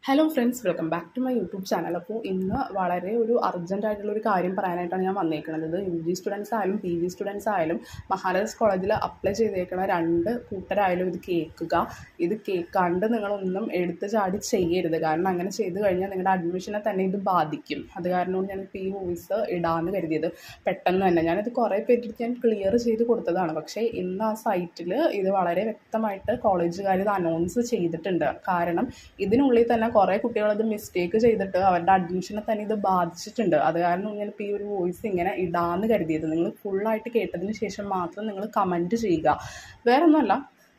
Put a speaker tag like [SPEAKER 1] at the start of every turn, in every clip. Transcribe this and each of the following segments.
[SPEAKER 1] hello friends welcome back to my YouTube channel അപ്പോൾ ഇന്ന് വളരെ ഒരു അർജൻറ്റ് ആയിട്ടുള്ള ഒരു കാര്യം പറയാനായിട്ടാണ് ഞാൻ വന്നേക്കുന്നത് ഇത് യു ജി സ്റ്റുഡൻസ് ആയാലും പി ജി സ്റ്റുഡൻസ് ആയാലും മഹാരാജാസ് കോളേജിൽ അപ്ലൈ ചെയ്തേക്കുന്ന രണ്ട് കൂട്ടരായാലും ഇത് കേൾക്കുക ഇത് കേൾക്കാണ്ട് നിങ്ങളൊന്നും എടുത്ത് ചാടി ചെയ്യരുത് കാരണം അങ്ങനെ ചെയ്ത് കഴിഞ്ഞാൽ നിങ്ങളുടെ അഡ്മിഷനെ തന്നെ ഇത് ബാധിക്കും അത് കാരണമാണ് ഞാനിപ്പോൾ ഈ വോയിസ് ഇടാമെന്ന് കരുതിയത് പെട്ടെന്ന് തന്നെ ഞാനിത് കുറേ പേർക്ക് ഞാൻ ക്ലിയർ ചെയ്ത് കൊടുത്തതാണ് പക്ഷേ ഇന്ന് ആ സൈറ്റിൽ ഇത് വളരെ വ്യക്തമായിട്ട് കോളേജുകാർ ഇത് അനൗൺസ് ചെയ്തിട്ടുണ്ട് കാരണം ഇതിനുള്ളിൽ തന്നെ കുറേ കുട്ടികൾ ഇത് മിസ്റ്റേക്ക് ചെയ്തിട്ട് അവരുടെ അഡ്മിഷനെ തന്നെ ഇത് ബാധിച്ചിട്ടുണ്ട് അത് കാരണം ഞാനിപ്പോൾ ഈ ഒരു വോയിസ് ഇങ്ങനെ ഇടാമെന്ന് കരുതിയത് നിങ്ങൾ ഫുള്ളായിട്ട് കേട്ടതിന് ശേഷം മാത്രം നിങ്ങൾ കമൻറ്റ് ചെയ്യുക വേറെ ഒന്നുമല്ല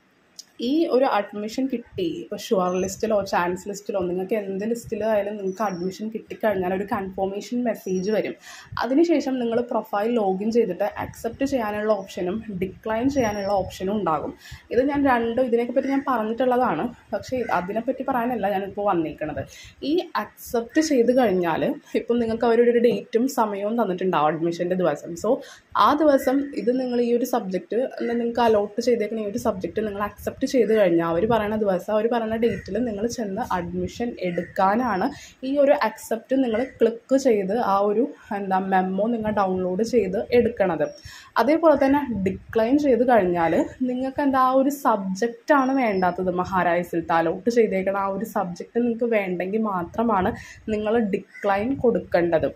[SPEAKER 1] ഈ ഒരു അഡ്മിഷൻ കിട്ടി ഇപ്പോൾ ഷുവർ ലിസ്റ്റിലോ ചാൻസ് ലിസ്റ്റിലോ നിങ്ങൾക്ക് എന്ത് ലിസ്റ്റിലായാലും നിങ്ങൾക്ക് അഡ്മിഷൻ കിട്ടിക്കഴിഞ്ഞാൽ ഒരു കൺഫർമേഷൻ മെസ്സേജ് വരും അതിനുശേഷം നിങ്ങൾ പ്രൊഫൈൽ ലോഗിൻ ചെയ്തിട്ട് അക്സെപ്റ്റ് ചെയ്യാനുള്ള ഓപ്ഷനും ഡിക്ലൈൻ ചെയ്യാനുള്ള ഓപ്ഷനും ഉണ്ടാകും ഇത് ഞാൻ രണ്ടും ഇതിനെപ്പറ്റി ഞാൻ പറഞ്ഞിട്ടുള്ളതാണ് പക്ഷേ അതിനെപ്പറ്റി പറയാനല്ല ഞാനിപ്പോൾ വന്നിരിക്കുന്നത് ഈ അക്സെപ്റ്റ് ചെയ്ത് കഴിഞ്ഞാൽ ഇപ്പം നിങ്ങൾക്ക് അവരുടെ ഒരു ഡേറ്റും സമയവും തന്നിട്ടുണ്ടാവും അഡ്മിഷൻ്റെ ദിവസം സോ ആ ദിവസം ഇത് നിങ്ങൾ ഈ ഒരു സബ്ജക്റ്റ് നിങ്ങൾക്ക് അലോട്ട് ചെയ്തേക്കുന്ന ഈ ഒരു സബ്ജക്റ്റ് നിങ്ങൾ അക്സെപ്റ്റ് ചെയ്ത് കഴിഞ്ഞാൽ അവർ പറയുന്ന ദിവസം അവർ പറയുന്ന ഡേറ്റിൽ നിങ്ങൾ ചെന്ന് അഡ്മിഷൻ എടുക്കാനാണ് ഈ ഒരു അക്സെപ്റ്റ് നിങ്ങൾ ക്ലിക്ക് ചെയ്ത് ആ ഒരു എന്താ മെമ്മോ നിങ്ങൾ ഡൗൺലോഡ് ചെയ്ത് എടുക്കണത് അതേപോലെ തന്നെ ഡിക്ലൈൻ ചെയ്ത് കഴിഞ്ഞാൽ നിങ്ങൾക്ക് എന്താ ആ ഒരു സബ്ജക്റ്റാണ് വേണ്ടാത്തത് മഹാരാജസിൽ അലോട്ട് ചെയ്തേക്കണ ആ ഒരു സബ്ജക്റ്റ് നിങ്ങൾക്ക് വേണ്ടെങ്കിൽ മാത്രമാണ് നിങ്ങൾ ഡിക്ലൈൻ കൊടുക്കേണ്ടത്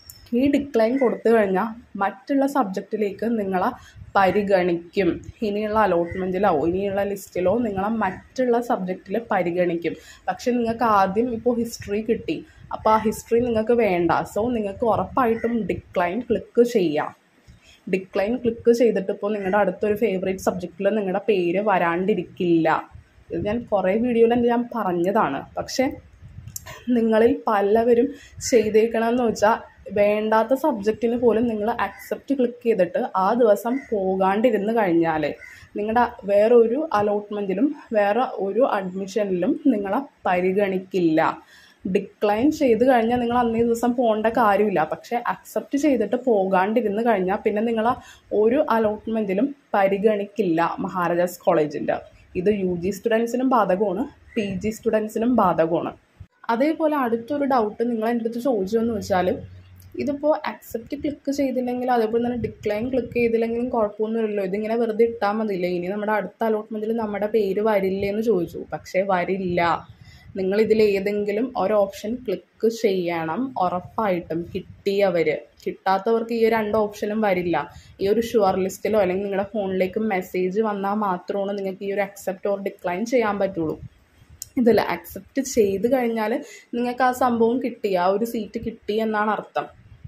[SPEAKER 1] ഈ ഡിക്ലൈൻ കൊടുത്തു കഴിഞ്ഞാൽ മറ്റുള്ള സബ്ജക്റ്റിലേക്ക് നിങ്ങളെ പരിഗണിക്കും ഇനിയുള്ള അലോട്ട്മെൻറ്റിലോ ഇനിയുള്ള ലിസ്റ്റിലോ നിങ്ങളെ മറ്റുള്ള സബ്ജക്റ്റിൽ പരിഗണിക്കും പക്ഷെ നിങ്ങൾക്ക് ആദ്യം ഇപ്പോൾ ഹിസ്റ്ററി കിട്ടി അപ്പോൾ ആ ഹിസ്റ്ററി നിങ്ങൾക്ക് വേണ്ട സോ നിങ്ങൾക്ക് ഉറപ്പായിട്ടും ഡിക്ലൈൻ ക്ലിക്ക് ചെയ്യാം ഡിക്ലൈൻ ക്ലിക്ക് ചെയ്തിട്ട് ഇപ്പോൾ നിങ്ങളുടെ അടുത്തൊരു ഫേവറേറ്റ് സബ്ജക്റ്റിൽ നിങ്ങളുടെ പേര് വരാണ്ടിരിക്കില്ല ഇത് ഞാൻ കുറേ വീഡിയോയിൽ ഞാൻ പറഞ്ഞതാണ് പക്ഷേ നിങ്ങളിൽ പലവരും ചെയ്തേക്കണമെന്ന് വെച്ചാൽ വേണ്ടാത്ത സബ്ജക്റ്റിന് പോലും നിങ്ങൾ അക്സെപ്റ്റ് ക്ലിക്ക് ചെയ്തിട്ട് ആ ദിവസം പോകാണ്ടിരുന്ന് കഴിഞ്ഞാൽ നിങ്ങളുടെ വേറെ ഒരു അലോട്ട്മെൻറ്റിലും വേറെ ഒരു അഡ്മിഷനിലും നിങ്ങളെ പരിഗണിക്കില്ല ഡിക്ലൈൻ ചെയ്ത് കഴിഞ്ഞാൽ നിങ്ങൾ അന്നേ ദിവസം പോകേണ്ട കാര്യമില്ല പക്ഷേ അക്സെപ്റ്റ് ചെയ്തിട്ട് പോകാണ്ടിരുന്ന് കഴിഞ്ഞാൽ പിന്നെ നിങ്ങൾ ഒരു അലോട്ട്മെൻറ്റിലും പരിഗണിക്കില്ല മഹാരാജാസ് കോളേജിൻ്റെ ഇത് യു ജി സ്റ്റുഡൻസിനും ബാധകമാണ് പി ജി സ്റ്റുഡൻസിനും ബാധകമാണ് അതേപോലെ അടുത്തൊരു ഡൗട്ട് നിങ്ങൾ എൻ്റെ അടുത്ത് ചോദിച്ചതെന്ന് വെച്ചാൽ ഇതിപ്പോൾ അക്സെപ്റ്റ് ക്ലിക്ക് ചെയ്തില്ലെങ്കിൽ അതേപോലെ തന്നെ ഡിക്ലൈൻ ക്ലിക്ക് ചെയ്തില്ലെങ്കിലും കുഴപ്പമൊന്നുമില്ലല്ലോ ഇതിങ്ങനെ വെറുതെ ഇട്ടാൽ മതിയില്ലേ ഇനി നമ്മുടെ അടുത്ത അലോട്ട്മെൻറ്റിൽ നമ്മുടെ പേര് വരില്ലേ എന്ന് ചോദിച്ചു പക്ഷേ വരില്ല നിങ്ങൾ ഇതിൽ ഏതെങ്കിലും ഒരു ഓപ്ഷൻ ക്ലിക്ക് ചെയ്യണം ഉറപ്പായിട്ടും കിട്ടിയവർ കിട്ടാത്തവർക്ക് ഈ രണ്ട് ഓപ്ഷനും വരില്ല ഈ ഒരു ഷുവർ ലിസ്റ്റിലോ അല്ലെങ്കിൽ നിങ്ങളുടെ ഫോണിലേക്ക് മെസ്സേജ് വന്നാൽ മാത്രമാണ് നിങ്ങൾക്ക് ഈ ഒരു അക്സെപ്റ്റ് ഓർ ഡിക്ലൈൻ ചെയ്യാൻ പറ്റുള്ളൂ ഇതിൽ അക്സെപ്റ്റ് ചെയ്ത് കഴിഞ്ഞാൽ നിങ്ങൾക്ക് ആ സംഭവം കിട്ടി ആ ഒരു സീറ്റ് കിട്ടി എന്നാണ് അർത്ഥം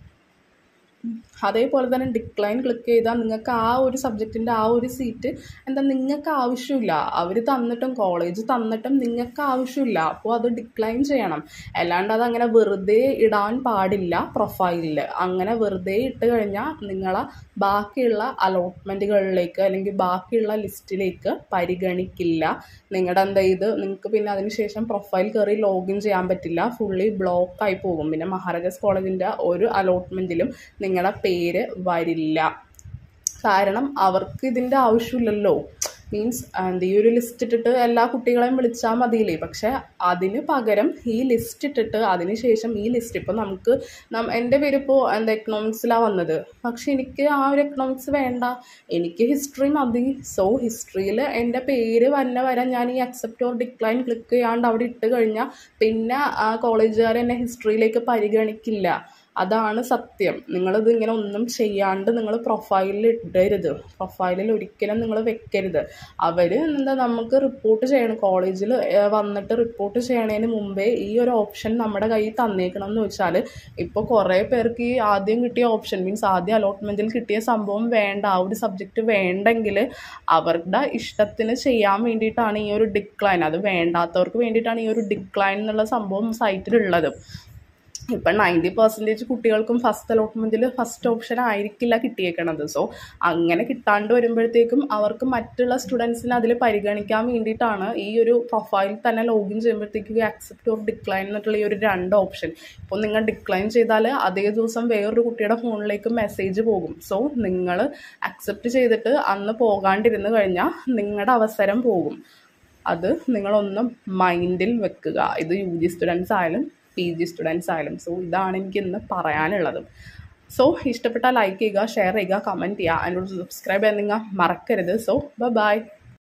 [SPEAKER 1] അതേപോലെ തന്നെ ഡിക്ലൈൻ ക്ലിക്ക് ചെയ്താൽ നിങ്ങൾക്ക് ആ ഒരു സബ്ജക്റ്റിൻ്റെ ആ ഒരു സീറ്റ് എന്താ നിങ്ങൾക്ക് ആവശ്യമില്ല അവർ തന്നിട്ടും കോളേജ് തന്നിട്ടും നിങ്ങൾക്ക് ആവശ്യമില്ല അപ്പോൾ അത് ഡിക്ലൈൻ ചെയ്യണം അല്ലാണ്ട് അതങ്ങനെ വെറുതെ ഇടാൻ പാടില്ല പ്രൊഫൈലിൽ അങ്ങനെ വെറുതെ ഇട്ട് കഴിഞ്ഞാൽ നിങ്ങളെ ബാക്കിയുള്ള അലോട്ട്മെൻറ്റുകളിലേക്ക് അല്ലെങ്കിൽ ബാക്കിയുള്ള ലിസ്റ്റിലേക്ക് പരിഗണിക്കില്ല നിങ്ങളുടെ എന്താ ഇത് നിങ്ങൾക്ക് പിന്നെ അതിനുശേഷം പ്രൊഫൈൽ കയറി ലോഗിൻ ചെയ്യാൻ പറ്റില്ല ഫുള്ളി ബ്ലോക്കായി പോകും പിന്നെ മഹാരാജാസ് കോളേജിൻ്റെ ഒരു അലോട്ട്മെൻറ്റിലും നിങ്ങളുടെ പേര് വരില്ല കാരണം അവർക്ക് ഇതിൻ്റെ ആവശ്യമില്ലല്ലോ മീൻസ് എന്താ ഈ ഒരു ലിസ്റ്റ് ഇട്ടിട്ട് എല്ലാ കുട്ടികളെയും വിളിച്ചാൽ മതിയില്ലേ പക്ഷേ അതിന് പകരം ഈ ലിസ്റ്റ് ഇട്ടിട്ട് അതിന് ശേഷം ഈ ലിസ്റ്റ് ഇപ്പോൾ നമുക്ക് എൻ്റെ പേര് ഇപ്പോൾ എന്താ എക്കണോമിക്സിലാണ് വന്നത് പക്ഷെ എനിക്ക് ആ ഒരു എക്കണോമിക്സ് വേണ്ട എനിക്ക് ഹിസ്റ്ററി മതി സോ ഹിസ്റ്ററിയിൽ എൻ്റെ പേര് വന്ന വരെ ഞാൻ ഈ അക്സെപ്റ്റ് ഓർ ഡിക്ലൈൻ ക്ലിക്ക് ചെയ്യാണ്ട് അവിടെ ഇട്ട് കഴിഞ്ഞാൽ പിന്നെ ആ കോളേജുകാർ എന്നെ ഹിസ്റ്ററിയിലേക്ക് പരിഗണിക്കില്ല അതാണ് സത്യം നിങ്ങളിത് ഇങ്ങനെ ഒന്നും ചെയ്യാണ്ട് നിങ്ങൾ പ്രൊഫൈലിൽ ഇടരുത് പ്രൊഫൈലിൽ ഒരിക്കലും നിങ്ങൾ വെക്കരുത് അവർ എന്താ നമുക്ക് റിപ്പോർട്ട് ചെയ്യണം കോളേജിൽ വന്നിട്ട് റിപ്പോർട്ട് ചെയ്യണതിന് മുമ്പേ ഈ ഒരു ഓപ്ഷൻ നമ്മുടെ കയ്യിൽ തന്നേക്കണം എന്ന് വെച്ചാൽ ഇപ്പോൾ കുറേ പേർക്ക് ഈ ആദ്യം കിട്ടിയ ഓപ്ഷൻ മീൻസ് ആദ്യം അലോട്ട്മെൻറ്റിൽ കിട്ടിയ സംഭവം വേണ്ട ആ ഒരു സബ്ജക്റ്റ് വേണ്ടെങ്കിൽ അവരുടെ ഇഷ്ടത്തിന് ചെയ്യാൻ വേണ്ടിയിട്ടാണ് ഈ ഒരു ഡിക്ലൈൻ അത് വേണ്ടാത്തവർക്ക് വേണ്ടിയിട്ടാണ് ഈ ഒരു ഡിക്ലൈൻ എന്നുള്ള സംഭവം സൈറ്റിലുള്ളത് ഇപ്പം നയൻറ്റി പെർസെൻറ്റേജ് കുട്ടികൾക്കും ഫസ്റ്റ് അലോട്ട്മെൻറ്റിൽ ഫസ്റ്റ് ഓപ്ഷൻ ആയിരിക്കില്ല കിട്ടിയേക്കണത് സോ അങ്ങനെ കിട്ടാണ്ട് വരുമ്പോഴത്തേക്കും അവർക്ക് മറ്റുള്ള സ്റ്റുഡൻസിനെ അതിൽ പരിഗണിക്കാൻ വേണ്ടിയിട്ടാണ് ഈ ഒരു പ്രൊഫൈൽ തന്നെ ലോഗിൻ ചെയ്യുമ്പോഴത്തേക്കും അക്സെപ്റ്റ് ഓർ ഡിക്ലൈൻ എന്നിട്ടുള്ള ഈ ഒരു രണ്ട് ഓപ്ഷൻ ഇപ്പോൾ നിങ്ങൾ ഡിക്ലൈൻ ചെയ്താൽ അതേ ദിവസം വേറൊരു കുട്ടിയുടെ ഫോണിലേക്ക് മെസ്സേജ് പോകും സോ നിങ്ങൾ അക്സെപ്റ്റ് ചെയ്തിട്ട് അന്ന് പോകാണ്ടിരുന്ന് കഴിഞ്ഞാൽ നിങ്ങളുടെ അവസരം പോകും അത് നിങ്ങളൊന്നും മൈൻഡിൽ വെക്കുക ഇത് യു ജി സ്റ്റുഡൻസ് ആയാലും പി ജി സ്റ്റുഡൻസ് ആയാലും സോ ഇതാണ് എനിക്ക് ഇന്ന് പറയാനുള്ളത് സോ ഇഷ്ടപ്പെട്ടാൽ ലൈക്ക് ചെയ്യുക ഷെയർ ചെയ്യുക കമൻറ്റ് ചെയ്യുക അതിനോട് സബ്സ്ക്രൈബ് ചെയ്യാൻ നിങ്ങൾ മറക്കരുത് സോ ബൈ